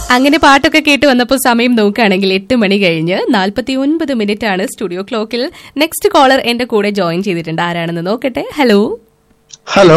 അങ്ങനെ പാട്ടൊക്കെ കേട്ട് വന്നപ്പോൾ സമയം നോക്കുകയാണെങ്കിൽ എട്ട് മണി കഴിഞ്ഞ് നാൽപ്പത്തി ഒൻപത് മിനിറ്റ് ആണ് സ്റ്റുഡിയോ ക്ലോക്കിൽ നെക്സ്റ്റ് കോളർ എന്റെ കൂടെ ജോയിൻ ചെയ്തിട്ടുണ്ട് ആരാണെന്ന് നോക്കട്ടെ hello hello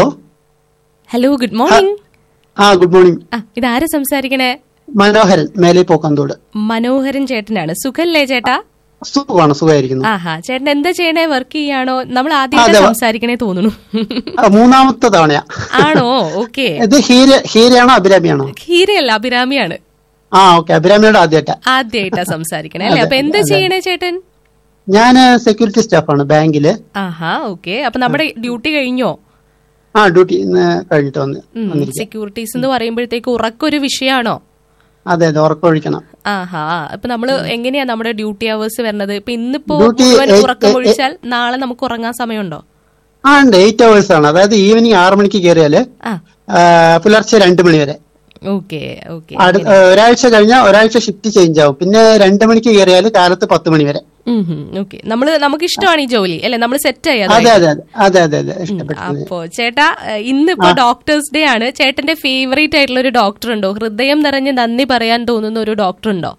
hello good morning ആ ഗുഡ് മോർണിംഗ് ആ ഇതാരാ സംസാരിക്കണേ മനോഹരൻ മേലെ പോക്കന്തോട് മനോഹരൻ ചേട്ടനാണ് സുഖല്ലേ ചേട്ടാ സുഖമാണ് സുഖമായിരിക്കുന്നു ആഹാ ചേട്ടൻ എന്താ ചെയ്യണേ വർക്ക് ചെയ്യാണോ നമ്മൾ ആദ്യം അതെ. സംസാരിക്കണേ തോന്നുന്നു ആ, മൂന്നാമത്തെ തവണയാ ആണോ ഓക്കെ ഇത് ഹീര ഹീരയാണോ അഭിരാമിയാണോ ഹീരയല്ല അഭിരാമിയാണ് ആ ഓക്കെ അഭിരാമിയുടെ ആദ്യമായിട്ടാ ആദ്യമായിട്ടാ സംസാരിക്കണേ അല്ലേ അതെ, അപ്പൊ എന്താ അതെ. ചെയ്യണേ ചേട്ടൻ ഞാൻ സെക്യൂരിറ്റി സ്റ്റാഫാണ് ബാങ്കില് ആഹാ ഓക്കെ അപ്പൊ നമ്മുടെ ഡ്യൂട്ടി കഴിഞ്ഞോ ആ ഡ്യൂട്ടി ഇന്ന് കഴിഞ്ഞിട്ട് വന്ന് വന്നിരിക്കുക സെക്യൂരിറ്റീസ് എന്ന് പറയുമ്പോഴത്തേക്ക് ഉറക്കൊരു വിഷയമാണോ അതെ അതെ ഉറക്കമൊഴിക്കണം ആഹാ ഇപ്പൊ നമ്മള് എങ്ങനെയാ നമ്മുടെ ഡ്യൂട്ടി അവേഴ്സ് വരുന്നത് ഇപ്പൊ ഇന്നിപ്പോ Duty മുഴുവൻ eight- ഉറക്കം ഒഴിച്ചാൽ നാളെ നമുക്ക് ഉറങ്ങാൻ സമയമുണ്ടോ ആ ഉണ്ട് എയ്റ്റ് അവേഴ്സ് ആണ് അതായത് ഈവനിങ് ആറ് മണിക്ക് കയറിയാല് ആ ആ, പുലർച്ചെ രണ്ട് മണി വരെ ഓക്കെ ഓക്കെ അടു- ആ, ഒരാഴ്ച കഴിഞ്ഞാൽ ഒരാഴ്ച ഷിഫ്റ്റ് ചേഞ്ച് ആവും പിന്നെ രണ്ട് മണിക്ക് കയറിയാൽ കാലത്ത് പത്ത് മണി വരെ ഓക്കെ നമ്മള് നമുക്ക് ഇഷ്ടമാണ് ഈ ജോലി അല്ലെ നമ്മൾ സെറ്റ് ആയി അതെ അതെ അതെ അതെ അതെ അതെ ഇഷ്ടപ്പെട്ടു അപ്പോ ചേട്ടാ ഏഹ്, ഇന്നിപ്പോ ഡോക്ടേഴ്സ് ഡേ ആണ് ചേട്ടന്റെ ഫേവറേറ്റ് ആയിട്ടുള്ള ഒരു ഡോക്ടർ ഉണ്ടോ ഹൃദയം നിറഞ്ഞ് നന്ദി പറയാൻ തോന്നുന്ന ഒരു ഡോക്ടർ ഉണ്ടോ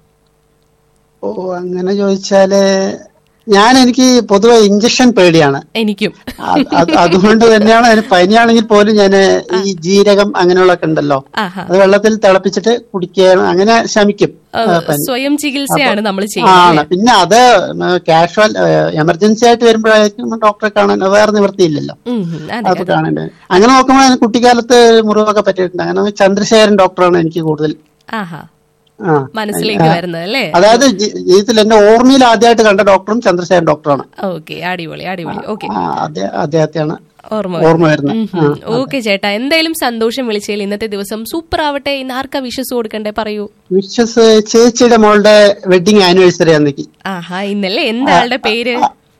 ഓ അങ്ങനെ ചോദിച്ചാല് ഞാൻ എനിക്ക് പൊതുവെ ഇഞ്ചക്ഷൻ പേടിയാണ് എനിക്കും അത് അത് അതുകൊണ്ട് തന്നെയാണ് അതിന് പനിയാണെങ്കിൽ പോലും ഞാൻ ഈ ജീരകം അങ്ങനെയുള്ളതൊക്കെ ഉണ്ടല്ലോ ആഹാ അത് വെള്ളത്തിൽ തിളപ്പിച്ചിട്ട് കുടിക്കുകയാണ് അങ്ങനെ ശമിക്കും ആ, പനി. സ്വയം ചികിത്സയാണ് നമ്മൾ ചെയ്യുന്നത് ആണ് പിന്നെ അത് കാഷ്വൽ എമർജൻസി ആയിട്ട് വരുമ്പോഴായിരിക്കും ഡോക്ടറെ കാണാൻ വേറെ നിവൃത്തിയില്ലല്ലോ ഉം, ഉം, അതെ അത് കാണേണ്ടത് അങ്ങനെ നോക്കുമ്പോൾ അതിന് കുട്ടിക്കാലത്ത് മുറിവൊക്കെ പറ്റിയിട്ടുണ്ട് അങ്ങനെ ചന്ദ്രശേഖരൻ ഡോക്ടറാണ് എനിക്ക് കൂടുതൽ ആഹാ ആ മനസ്സിലേക്ക് വരുന്നത് അല്ലേ അതായത് ജി- ജീവിതത്തിൽ എന്റെ ഓർമ്മയിൽ ആദ്യമായിട്ട് കണ്ട ഡോക്ടറും ചന്ദ്രശേഖരൻ ഡോക്ടറാണ് ഓക്കെ അടിപൊളി അടിപൊളി ഓക്കെ ആ, അദ്ദേ- അദ്ദേഹത്തെയാണ് ഓർമ്മ ഓർമ്മ വരുന്നത് ആ. ഓക്കെ ചേട്ടാ എന്തായാലും സന്തോഷം വിളിച്ചതിൽ ഇന്നത്തെ ദിവസം സൂപ്പർ ആവട്ടെ ഇന്ന് ആർക്കാ വിഷസ് കൊടുക്കണ്ടേ പറയൂ വിശ്വസ് ചേച്ചിയുടെ മോളുടെ വെഡിങ് ആനിവേഴ്സറി അന്നേക്ക് ആഹാ ഇന്നല്ലേ എന്താ ആളുടെ പേര്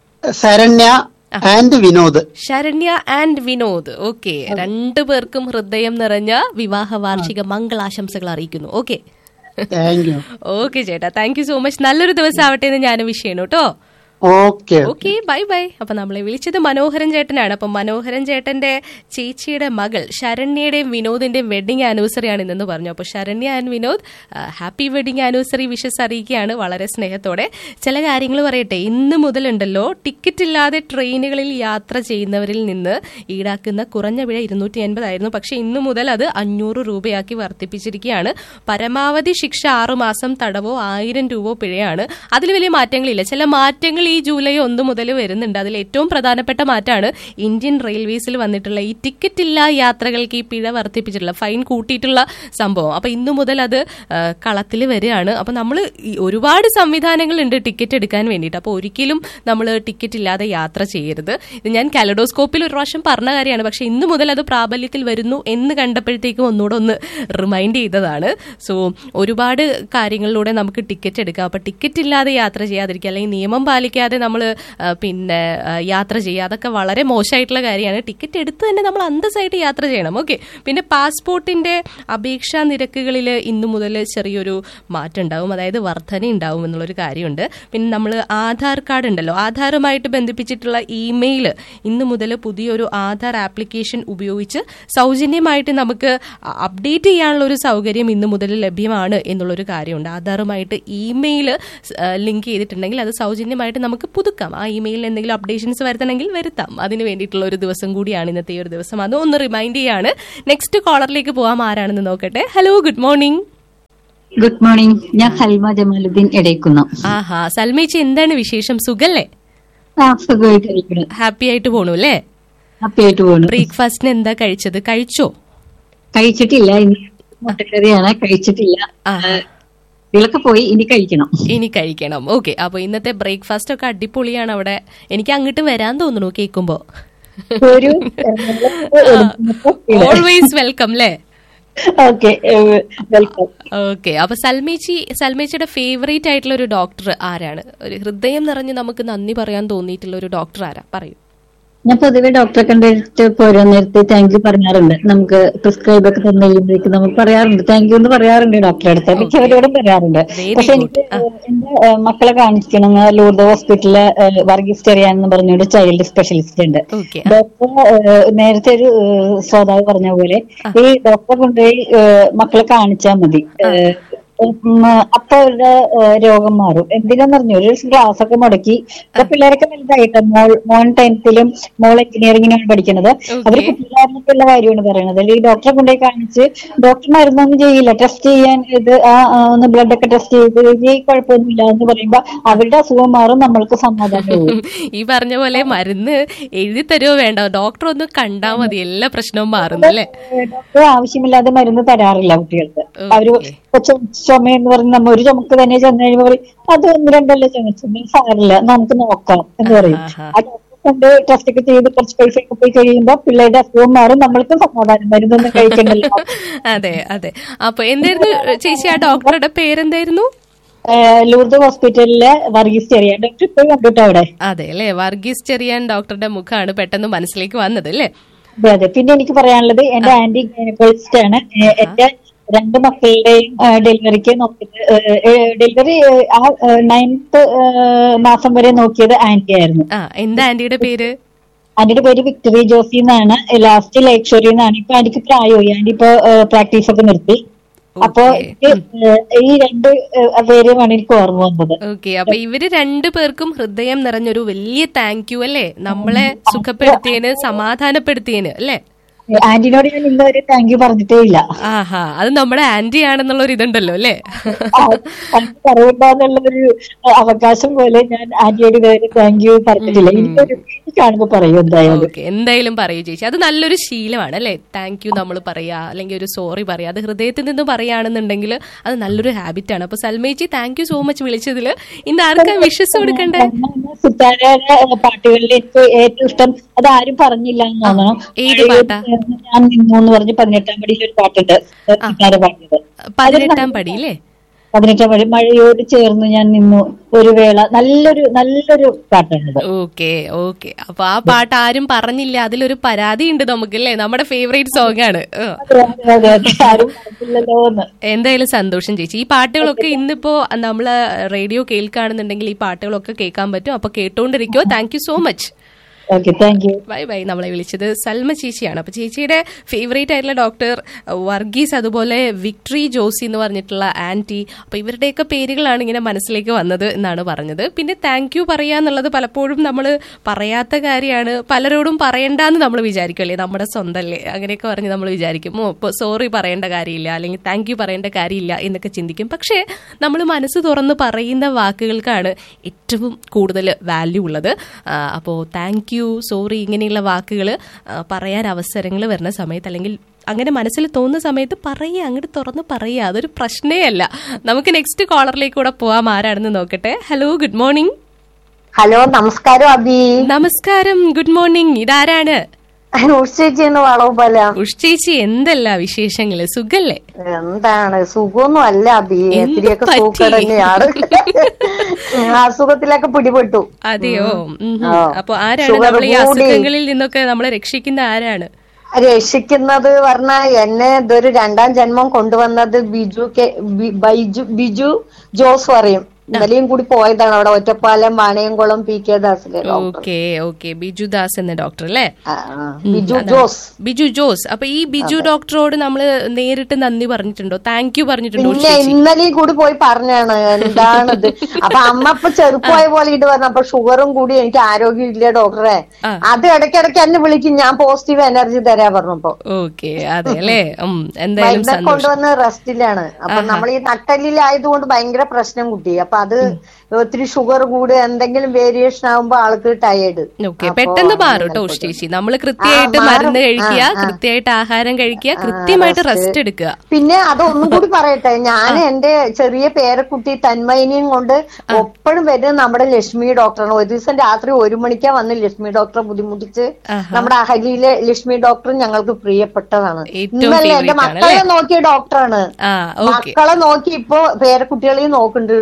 Saranya and Vinod Saranya and Vinod okay രണ്ടു പേർക്കും ഹൃദയം നിറഞ്ഞ വിവാഹ വാർഷിക മംഗളാശംസകൾ അറിയിക്കുന്നു ഓക്കെ താങ്ക് യു ഓക്കെ ചേട്ടാ താങ്ക് യു സോ മച്ച് നല്ലൊരു ദിവസം ആവട്ടെ എന്ന് ഞാൻ വിഷ് ചെയ്യണം കേട്ടോ ഓക്കെ ഓക്കെ ബൈ ബൈ അപ്പൊ നമ്മളെ വിളിച്ചത് മനോഹരൻ ചേട്ടനാണ് അപ്പൊ മനോഹരൻ ചേട്ടന്റെ ചേച്ചിയുടെ മകൾ ശരണ്യയുടെയും വിനോദിന്റെയും വെഡിങ് ആനിവേഴ്സറി ആണ് ഇന്നെന്ന് പറഞ്ഞു അപ്പൊ Saranya and Vinod happy wedding anniversary wishes അറിയിക്കുകയാണ് വളരെ സ്നേഹത്തോടെ ചില കാര്യങ്ങൾ പറയട്ടെ ഇന്ന് മുതലുണ്ടല്ലോ ടിക്കറ്റ് ഇല്ലാതെ ട്രെയിനുകളിൽ യാത്ര ചെയ്യുന്നവരിൽ നിന്ന് ഈടാക്കുന്ന കുറഞ്ഞ പിഴ ഇരുന്നൂറ്റി അൻപതായിരുന്നു പക്ഷെ ഇന്നു മുതൽ അത് അഞ്ഞൂറ് രൂപയാക്കി വർദ്ധിപ്പിച്ചിരിക്കുകയാണ് പരമാവധി ശിക്ഷ ആറുമാസം തടവോ ആയിരം രൂപ പിഴയാണ് അതിൽ വലിയ മാറ്റങ്ങളില്ല ചില മാറ്റങ്ങൾ ഈ ജൂലൈ ഒന്ന് മുതൽ വരുന്നുണ്ട് അതിൽ ഏറ്റവും പ്രധാനപ്പെട്ട മാറ്റമാണ് ഇന്ത്യൻ റെയിൽവേസിൽ വന്നിട്ടുള്ള ഈ ടിക്കറ്റ് ഇല്ലാ യാത്രകൾക്ക് ഈ പിഴ വർദ്ധിപ്പിച്ചിട്ടുള്ള ഫൈൻ കൂട്ടിയിട്ടുള്ള സംഭവം അപ്പൊ ഇന്നു മുതൽ അത് കളത്തിൽ വരികയാണ് അപ്പൊ നമ്മൾ ഒരുപാട് സംവിധാനങ്ങളുണ്ട് ടിക്കറ്റ് എടുക്കാൻ വേണ്ടിയിട്ട് അപ്പോൾ ഒരിക്കലും നമ്മൾ ടിക്കറ്റ് ഇല്ലാതെ യാത്ര ചെയ്യരുത് ഇത് ഞാൻ കാലഡോസ്കോപ്പിൽ ഒരു പ്രാവശ്യം പറഞ്ഞ കാര്യമാണ് പക്ഷെ ഇന്നു മുതൽ അത് പ്രാബല്യത്തിൽ വരുന്നു എന്ന് കണ്ടപ്പോഴത്തേക്കും ഒന്നുകൂടെ ഒന്ന് റിമൈൻഡ് ചെയ്തതാണ് സോ ഒരുപാട് കാര്യങ്ങളിലൂടെ നമുക്ക് ടിക്കറ്റ് എടുക്കാം അപ്പൊ ടിക്കറ്റ് ഇല്ലാതെ യാത്ര ചെയ്യാതിരിക്കുക അല്ലെങ്കിൽ നിയമം പാലിക്കാതെ നമ്മൾ പിന്നെ ആ, യാത്ര ചെയ്യുക അതൊക്കെ വളരെ മോശമായിട്ടുള്ള കാര്യമാണ് ടിക്കറ്റ് എടുത്ത് തന്നെ നമ്മൾ അന്തസ്സായിട്ട് യാത്ര ചെയ്യണം ഓക്കെ പിന്നെ പാസ്പോർട്ടിന്റെ അപേക്ഷാ നിരക്കുകളിൽ ഇന്നു മുതൽ ചെറിയൊരു മാറ്റം ഉണ്ടാവും അതായത് വർധന ഉണ്ടാവും എന്നുള്ളൊരു കാര്യമുണ്ട് പിന്നെ നമ്മൾ ആധാർ കാർഡ് ഉണ്ടല്ലോ ആധാറുമായിട്ട് ബന്ധിപ്പിച്ചിട്ടുള്ള ഇമെയിൽ ഇന്നു മുതൽ പുതിയൊരു ആധാർ ആപ്ലിക്കേഷൻ ഉപയോഗിച്ച് സൗജന്യമായിട്ട് നമുക്ക് അപ്ഡേറ്റ് ചെയ്യാനുള്ള ഒരു സൗകര്യം ഇന്നു മുതൽ ലഭ്യമാണ് എന്നുള്ളൊരു കാര്യമുണ്ട് ആധാറുമായിട്ട് ഇമെയിൽ ലിങ്ക് ചെയ്തിട്ടുണ്ടെങ്കിൽ അത് സൗജന്യമായിട്ട് നമുക്ക് പുതുക്കാം ആ ഇമെയിലിൽ എന്തെങ്കിലും അപ്ഡേഷൻസ് വരുത്തണമെങ്കിൽ വരുത്താം അതിന് വേണ്ടിയിട്ടുള്ള ഒരു ദിവസം കൂടിയാണ് ഇന്നത്തെ ഈ ഒരു ദിവസം അത് ഒന്ന് റിമൈൻഡ് ചെയ്യാണ് നെക്സ്റ്റ് കോളറിലേക്ക് പോകാം ആരാണെന്ന് നോക്കട്ടെ hello good morning good morning ഞാൻ ഹൽമ ജമാലുദ്ദീൻ എടയ്ക്കുന്ന ആഹാ സൽമേച്ചി എന്താണ് വിശേഷം സുഖല്ലേ ആ സുഖമായിട്ടിരിക്കണം ഹാപ്പി ആയിട്ട് പോണു അല്ലേ ഹാപ്പി ആയിട്ട് പോകണം ബ്രേക്ക്ഫാസ്റ്റിന് എന്താ കഴിച്ചത് കഴിച്ചോ കഴിച്ചിട്ടില്ല ഇനി മുട്ടക്കറിയാണ് കഴിച്ചിട്ടില്ല ആ. ഇളക്കെ പോയി ഇനി കഴിക്കണം ഇനി കഴിക്കണം ഓക്കെ അപ്പൊ ഇന്നത്തെ ബ്രേക്ക്ഫാസ്റ്റ് ഒക്കെ അടിപൊളിയാണ് അവിടെ എനിക്ക് അങ്ങോട്ട് വരാൻ തോന്നുന്നു കേൾക്കുമ്പോ ഒരു ഓൾവേസ് വെൽക്കം അല്ലേ ഓക്കെ വെൽക്കം ഓക്കെ അപ്പൊ സൽമേച്ചി സൽമേച്ചിയുടെ ഫേവറേറ്റ് ആയിട്ടുള്ള ഒരു ഡോക്ടർ ആരാണ് ഒരു ഹൃദയം നിറഞ്ഞ് നമുക്ക് നന്ദി പറയാൻ തോന്നിയിട്ടുള്ള ഒരു ഡോക്ടർ ആരാ പറയൂ ഞാൻ പൊതുവെ ഡോക്ടറെ കണ്ടിട്ട് പോരാ നേരത്തെ താങ്ക് യു പറയാറുണ്ട് നമുക്ക് പ്രിസ്ക്രൈബ് ഒക്കെ തന്നു കഴിയുമ്പോഴേക്കും നമുക്ക് പറയാറുണ്ട് താങ്ക് യു എന്ന് പറയാറുണ്ട് ഡോക്ടറെ അടുത്ത് മിക്കവരോടും പറയാറുണ്ട് Very പക്ഷെ good. എനിക്ക് എന്റെ ഏഹ്, മക്കളെ കാണിക്കണം ലൂർദ് ഹോസ്പിറ്റലില് ഏഹ്, വർഗീസ് ചെറിയാൻ എന്ന് പറഞ്ഞൊരു ചൈൽഡ് സ്പെഷ്യലിസ്റ്റ് ഉണ്ട് ഓക്കെ ഡോക്ടർ ഏഹ്, നേരത്തെ ഒരു ഏഹ്, ശ്രോതാവ് പറഞ്ഞ പോലെ ഈ ഡോക്ടറെ കൊണ്ടുപോയി ഏഹ്, മക്കളെ കാണിച്ചാൽ മതി ഏഹ്, ഉം, അപ്പൊ അവരുടെ ഏഹ്, രോഗം മാറും എന്തിനാന്ന് പറഞ്ഞു ഒരു ദിവസം ക്ലാസ് ഒക്കെ മുടക്കി ഇപ്പൊ പിള്ളേരൊക്കെ വലുതായിട്ട് മോൾ മോൻ ടെൻത്തിലും മോൾ എഞ്ചിനീയറിംഗിനാണ് പഠിക്കുന്നത് അവര് കുട്ടികാരനൊക്കെയുള്ള കാര്യമാണ് പറയുന്നത് അല്ലെങ്കിൽ ഡോക്ടറെ കൊണ്ടുപോയി കാണിച്ച് ഡോക്ടർ മരുന്നൊന്നും ചെയ്യില്ല ടെസ്റ്റ് ചെയ്യാൻ ഇത് ആ ആ, ഒന്ന് ബ്ലഡ് ഒക്കെ ടെസ്റ്റ് ചെയ്ത് ഈ കുഴപ്പമൊന്നുമില്ല എന്ന് പറയുമ്പോ അവരുടെ അസുഖം മാറും നമ്മൾക്ക് സമാധാനവും ഈ പറഞ്ഞ പോലെ മരുന്ന് എഴുതി തരുമോ വേണ്ട ഡോക്ടർ ഒന്ന് കണ്ടാ മതി എല്ലാ പ്രശ്നവും മാറുന്നു അല്ലേ ഡോക്ടർ ആവശ്യമില്ലാതെ മരുന്ന് തരാറില്ല കുട്ടികൾക്ക് അവര് ഇപ്പൊ ചു- ചുമ എന്ന് പറഞ്ഞ് നമ്മ ഒരു ചുമക്ക് തന്നെ ചെന്ന് കഴിയുമ്പോ പറയും അത് ഒന്ന് രണ്ടല്ലേ ചുമച്ചു സാരില്ല നമുക്ക് നോക്കാം എന്ന് പറയും ആഹാ. ആ ഡോക്ടറെ കൊണ്ട് ടെസ്റ്റ് ഒക്കെ ചെയ്ത് കുറച്ച് പൈസ ഒക്കെ പോയി കഴിയുമ്പോ പിള്ളേരുടെ അസുഖം മാറും നമ്മൾക്കും സമാധാനം മരുന്നൊന്നും കഴിക്കണ്ടല്ലോ അതെ അതെ അപ്പൊ എന്തായിരുന്നു ചേച്ചി ആ ഡോക്ടറുടെ പേരെന്തായിരുന്നു ഏഹ് ലൂർദ് ഹോസ്പിറ്റലിലെ വർഗീസ് ചെറിയ ഡോക്ടർ ഇപ്പോഴും കണ്ടിട്ടോ അവിടെ അതെ അല്ലേ വർഗീസ് ചെറിയാൻ ഡോക്ടറുടെ മുഖമാണ് പെട്ടെന്ന് മനസ്സിലേക്ക് വന്നത് അല്ലേ അതെ അതെ പിന്നെ എനിക്ക് പറയാനുള്ളത് എന്റെ ആന്റി ഗൈനക്കോളജിസ്റ്റ് ആണ് ഏഹ് എന്റെ രണ്ട് മക്കളുടെയും ഡെലിവറിക്ക് നോക്കിയത് ഡെലിവറി ആ നയൻത്ത് മാസം വരെ നോക്കിയത് ആന്റി ആയിരുന്നു ആ എന്താ ആന്റിയുടെ പേര് ആന്റിയുടെ പേര് വിക്ടറി ജോസി എന്നാണ് ലാസ്റ്റ് ലേക്ഷോറി എന്നാണ് ഇപ്പൊ ആന്റിക്ക് പ്രായമായി ആന്റി ഇപ്പൊ പ്രാക്ടീസ് ഒക്കെ നിർത്തി അപ്പൊ എനിക്ക് ഏഹ്, ഈ രണ്ട് ഏഹ്, പേരുമാണ് എനിക്ക് ഓർമ്മ വന്നത് ഓക്കെ അപ്പൊ ഇവര് രണ്ടു പേർക്കും ഹൃദയം നിറഞ്ഞൊരു വലിയ താങ്ക് യു അല്ലേ നമ്മളെ സുഖപ്പെടുത്തിയതിന് സമാധാനപ്പെടുത്തിയതിന് അല്ലേ ആന്റിനോട് ഞാൻ ഇന്ന് വരെ താങ്ക് യു പറഞ്ഞിട്ടേ ഇല്ല ആഹാ അത് നമ്മുടെ ആന്റി ആണെന്നുള്ള ഒരു ഇതുണ്ടല്ലോ അല്ലേ എനിക്ക് പറയണ്ടെന്നുള്ള ഒരു അവകാശം പോലെ ഞാൻ ആന്റിയോട് ഇതുവരെ താങ്ക് യു പറഞ്ഞിട്ടില്ല എനിക്കൊരു വീട്ടിൽ കാണുമ്പോ പറയും എന്തായാലും ഓക്കെ എന്തായാലും പറയൂ ചേച്ചി അത് നല്ലൊരു ശീലമാണ് അല്ലേ താങ്ക് യു നമ്മൾ പറയാ അല്ലെങ്കിൽ ഒരു സോറി പറയാ അത് ഹൃദയത്തിൽ നിന്ന് പറയുകയാണെന്നുണ്ടെങ്കിൽ അത് നല്ലൊരു ഹാബിറ്റ് ആണ് അപ്പൊ സൽമേച്ചി താങ്ക് യു സോ മച്ച് വിളിച്ചതിൽ ഇന്ന് ആർക്കാ വിഷസ് കൊടുക്കണ്ടേ സുത്താരയുടെ പാട്ടുകളിൽ എനിക്ക് ഏറ്റവും ഇഷ്ടം അത് ആരും പറഞ്ഞില്ല എന്ന് തോന്നണം ഏത് പാട്ടാ? ഞാൻ നിന്നു എന്ന് പറഞ്ഞ് പതിനെട്ടാം പടിയിൽ ഒരു പാട്ടുണ്ട് സുത്താര പാട്ടിയത് പതിനെട്ടാം പടി അല്ലേ പതിനെട്ടാം പടി മഴയോട് ചേർന്ന് ഞാൻ നിന്നു ഒരു വേള നല്ലൊരു നല്ലൊരു പാട്ടാണിത് ഓക്കെ ഓക്കെ അപ്പൊ ആ പാട്ട് ആരും പറഞ്ഞില്ല അതിലൊരു പരാതി ഉണ്ട് നമുക്കല്ലേ നമ്മുടെ ഫേവറേറ്റ് സോങ് ആണ് ഏ. അതെ, അതെ, അതെ, അതെ. ആരും പറഞ്ഞില്ലല്ലോ എന്ന് എന്തായാലും സന്തോഷം ചേച്ചി ഈ പാട്ടുകളൊക്കെ ഇന്നിപ്പോ നമ്മള് റേഡിയോ കേൾക്കുകയാണെന്നുണ്ടെങ്കിൽ ഈ പാട്ടുകളൊക്കെ കേൾക്കാൻ പറ്റും അപ്പൊ കേട്ടോണ്ടിരിക്കോ thank you so much okay thank you bye bye നമ്മളെ വിളിച്ചത് സൽമ ചേച്ചിയാണ് അപ്പൊ ചേച്ചിയുടെ ഫേവറേറ്റ് ആയിട്ടുള്ള ഡോക്ടർ വർഗീസ് അതുപോലെ വിക്ടറി ജോസി എന്ന് പറഞ്ഞിട്ടുള്ള ആന്റി അപ്പൊ ഇവരുടെയൊക്കെ പേരുകളാണ് ഇങ്ങനെ മനസ്സിലേക്ക് വന്നത് എന്നാണ് പറഞ്ഞത് പിന്നെ താങ്ക് യു പറയാന്നുള്ളത് പലപ്പോഴും നമ്മൾ പറയാത്ത കാര്യമാണ് പലരോടും പറയണ്ടെന്ന് നമ്മൾ വിചാരിക്കുമല്ലേ നമ്മുടെ സ്വന്തമല്ലേ അങ്ങനെയൊക്കെ പറഞ്ഞ് നമ്മൾ വിചാരിക്കും ഓ ഇപ്പോൾ സോറി പറയേണ്ട കാര്യമില്ല അല്ലെങ്കിൽ താങ്ക് യു പറയേണ്ട കാര്യമില്ല എന്നൊക്കെ ചിന്തിക്കും പക്ഷേ നമ്മൾ മനസ്സ് തുറന്ന് പറയുന്ന വാക്കുകൾക്കാണ് ഏറ്റവും കൂടുതൽ വാല്യൂ ഉള്ളത് അപ്പോൾ താങ്ക് യു സോറി ഇങ്ങനെയുള്ള വാക്കുകൾ പറയാൻ അവസരങ്ങൾ വരുന്ന സമയത്ത് അല്ലെങ്കിൽ അങ്ങനെ മനസ്സിൽ തോന്നുന്ന സമയത്ത് പറയുക അങ്ങോട്ട് തുറന്ന് പറയുക അതൊരു പ്രശ്നേ അല്ല നമുക്ക് നെക്സ്റ്റ് കോളറിലേക്ക് കൂടെ പോവാം ആരാണെന്ന് നോക്കട്ടെ ഹലോ ഗുഡ് മോർണിംഗ് ഹലോ നമസ്കാരം അബി നമസ്കാരം ഗുഡ് മോർണിംഗ് ഇതാരാണ് ഉച്ചേച്ചിന്ന് വളവുപല ഉഷ് ചേച്ചി എന്തല്ല വിശേഷങ്ങള് സുഖല്ലേ എന്താണ് സുഖമൊന്നും അല്ല അബി എന്ത് ഇത്തിരിയൊക്കെ പറ്റി? സൂക്കട് തന്നെയാണ് അസുഖത്തിലൊക്കെ പിടിപെട്ടു അതെയോ ഉം, ഉം. ആ. അപ്പൊ ആരാണ് ഷുഗർ നമ്മൾ ഈ കൂടി. അസുഖങ്ങളിൽ നിന്നൊക്കെ നമ്മളെ രക്ഷിക്കുന്ന ആരാണ് രക്ഷിക്കുന്നത് പറഞ്ഞ എന്നെ ഇതൊരു രണ്ടാം ജന്മം കൊണ്ടുവന്നത് ബിജു കെ ബി- ബൈജു ബിജു ജോസ് പറയും ഇന്നലെയും കൂടി പോയതാണ് അവിടെ ഒറ്റപ്പാലം വാണയംകുളം പി കെ ദാസിലെ doctor okay okay Biju Das എന്ന ഡോക്ടർ അല്ലേ ആ, ആ. ബിജു ജോസ് ബിജു ജോസ് അപ്പൊ ഈ ബിജു ഡോക്ടറോട് നമ്മള് നേരിട്ട് നന്ദി പറഞ്ഞിട്ടുണ്ടോ താങ്ക് യു പറഞ്ഞിട്ടുണ്ടോ പിന്നെ ഇന്നലെയും കൂടി പോയി പറഞ്ഞാണ് എന്താണിത് അപ്പൊ അമ്മ ഇപ്പൊ ചെറുപ്പമായ പോലെ ഇത് പറഞ്ഞു അപ്പൊ ഷുഗറും കൂടി എനിക്ക് ആരോഗ്യം ഇല്ല ഡോക്ടറെ ആ. അത് ഇടയ്ക്കിടയ്ക്ക് എന്നെ വിളിക്കും ഞാൻ പോസിറ്റീവ് എനർജി തരാ പറഞ്ഞപ്പോ ഓക്കെ അതെ അല്ലേ ഉം, എന്തായാലും മരുന്ന് സന്തോഷം കൊണ്ടുവന്ന് റെസ്റ്റിലാണ് അപ്പൊ നമ്മൾ ഈ നട്ടലിലായതുകൊണ്ട് ഭയങ്കര പ്രശ്നം കുട്ടി അപ്പൊ അത് ഒത്തിരി ഷുഗർ കൂടി എന്തെങ്കിലും വേരിയേഷൻ ആകുമ്പോ ആൾക്ക് ടയേർഡ് ഓക്കെ പെട്ടെന്ന് മാറും കേട്ടോ ചേച്ചി നമ്മൾ കൃത്യമായിട്ട് മാറും. മരുന്ന് കഴിക്കുക ആ, ആ. കൃത്യമായിട്ട് ആഹാരം കഴിക്കുക കൃത്യമായിട്ട് റെസ്റ്റ് എടുക്കുക പിന്നെ അതൊന്നും കൂടി പറയട്ടെ ഞാൻ എന്റെ ചെറിയ പേരക്കുട്ടി തന്മയിനെയും കൊണ്ട് എപ്പോഴും വരുന്നത് നമ്മുടെ ലക്ഷ്മി ഡോക്ടറാണ് ഒരു ദിവസം രാത്രി ഒരു മണിക്കാ വന്ന് ലക്ഷ്മി ഡോക്ടറെ ബുദ്ധിമുട്ടിച്ച് ആഹാ. നമ്മുടെ അഹലിയിലെ ലക്ഷ്മി ഡോക്ടർ ഞങ്ങൾക്ക് പ്രിയപ്പെട്ടതാണ് ഏറ്റവും ഇന്നലെ എന്റെ favorite ആണ് മക്കളെ നോക്കിയ ഡോക്ടറാണ് ആ ഓക്കെ മക്കളെ നോക്കി ഇപ്പോ പേരക്കുട്ടികളെയും നോക്കുന്നുണ്ട് ഡോക്ടർ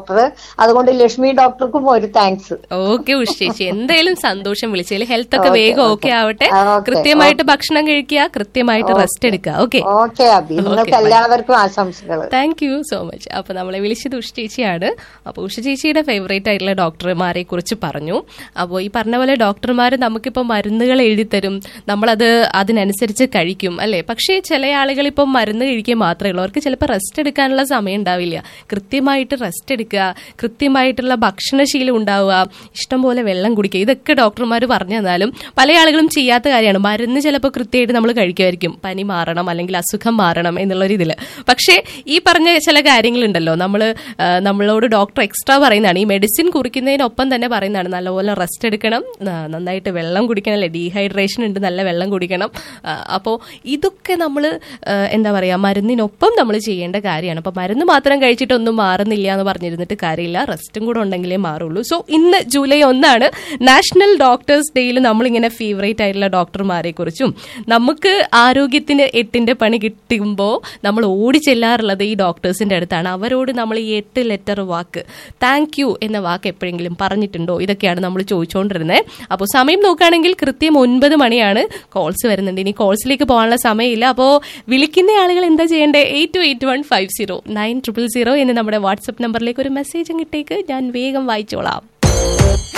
ഡോക്ടർ അതുകൊണ്ട് ലക്ഷ്മി ഡോക്ടർക്കും ഒരു താങ്ക്സ് ഓക്കെ ഉഷ ചേച്ചി എന്തായാലും സന്തോഷം വിളിച്ചതിൽ ഹെൽത്ത് ഒക്കെ വേഗം ഓക്കെ ആവട്ടെ ആ, okay, കൃത്യമായിട്ട് ഭക്ഷണം കഴിക്കുക കൃത്യമായിട്ട് റെസ്റ്റ് എടുക്കുക ഓക്കെ ഓക്കെ അബി നിങ്ങൾക്ക് എല്ലാവർക്കും ആശംസകൾ താങ്ക് യു സോ മച്ച് അപ്പൊ നമ്മളെ വിളിച്ചത് ഉഷ ചേച്ചിയാണ് അപ്പോൾ ഉഷ ചേച്ചിയുടെ ഫേവറേറ്റ് ആയിട്ടുള്ള ഡോക്ടർമാരെ കുറിച്ച് പറഞ്ഞു അപ്പോൾ ഈ പറഞ്ഞ പോലെ ഡോക്ടർമാർ നമുക്കിപ്പോൾ മരുന്നുകൾ എഴുതി തരും നമ്മളത് അതിനനുസരിച്ച് കഴിക്കും അല്ലേ പക്ഷേ ചില ആളുകൾ ഇപ്പം മരുന്ന് കഴിക്കുക മാത്രമേ ഉള്ളൂ അവർക്ക് ചിലപ്പോൾ റെസ്റ്റ് എടുക്കാനുള്ള സമയം ഉണ്ടാവില്ല കൃത്യമായിട്ട് റെസ്റ്റ് എടുക്കുക കൃത്യമായിട്ടുള്ള ഭക്ഷണശീലം ഉണ്ടാവുക ഇഷ്ടംപോലെ വെള്ളം കുടിക്കുക ഇതൊക്കെ ഡോക്ടർമാർ പറഞ്ഞു തന്നാലും പല ആളുകളും ചെയ്യാത്ത കാര്യമാണ് മരുന്ന് ചിലപ്പോൾ കൃത്യമായിട്ട് നമ്മൾ കഴിക്കുമായിരിക്കും പനി മാറണം അല്ലെങ്കിൽ അസുഖം മാറണം എന്നുള്ളൊരു ഇതിൽ പക്ഷേ ഈ പറഞ്ഞ ചില കാര്യങ്ങളുണ്ടല്ലോ നമ്മൾ നമ്മളോട് ഡോക്ടർ എക്സ്ട്രാ പറയുന്നതാണ് ഈ മെഡിസിൻ കുറിക്കുന്നതിനൊപ്പം തന്നെ പറയുന്നതാണ് നല്ലപോലെ റെസ്റ്റ് എടുക്കണം ആ, നന്നായിട്ട് വെള്ളം കുടിക്കണം അല്ലേ ഡീഹൈഡ്രേഷൻ ഉണ്ട് നല്ല വെള്ളം കുടിക്കണം അപ്പോൾ ഇതൊക്കെ നമ്മൾ എന്താ പറയുക മരുന്നിനൊപ്പം നമ്മൾ ചെയ്യേണ്ട കാര്യമാണ് അപ്പോൾ മരുന്ന് മാത്രം കഴിച്ചിട്ടൊന്നും മാറുന്നില്ല എന്ന് പറഞ്ഞിരുന്നിട്ട് കാര്യമില്ല റെസ്റ്റും കൂടെ ഉണ്ടെങ്കിലേ മാറുള്ളൂ സോ ഇന്ന് ജൂലൈ ഒന്നാണ് നാഷണൽ ഡോക്ടേഴ്സ് ഡേയിൽ നമ്മളിങ്ങനെ ഫേവറേറ്റ് ആയിട്ടുള്ള ഡോക്ടർമാരെ കുറിച്ചും നമുക്ക് ആരോഗ്യത്തിന് എട്ടിന്റെ പണി കിട്ടുമ്പോൾ നമ്മൾ ഓടി ചെല്ലാറുള്ളത് ഈ ഡോക്ടേഴ്സിന്റെ അടുത്താണ് അവരോട് നമ്മൾ ഈ എട്ട് ലെറ്റർ വാക്ക് താങ്ക് യു എന്ന വാക്ക് എപ്പോഴെങ്കിലും പറഞ്ഞിട്ടുണ്ടോ ഇതൊക്കെയാണ് നമ്മൾ ചോദിച്ചുകൊണ്ടിരുന്നത് അപ്പോൾ സമയം നോക്കുകയാണെങ്കിൽ കൃത്യം ഒൻപത് മണിയാണ് കോൾസ് വരുന്നുണ്ട് ഇനി കോൾസിലേക്ക് പോകാനുള്ള സമയമില്ല അപ്പോൾ വിളിക്കുന്ന ആളുകൾ എന്താ ചെയ്യേണ്ടത് eight two eight one five zero nine triple zero എന്ന് നമ്മുടെ വാട്സപ്പ് നമ്പറിലേക്ക് ഒരു മെസ്സേജ് ഇട്ടേക്ക് ഞാൻ വേഗം വായിച്ചോളാം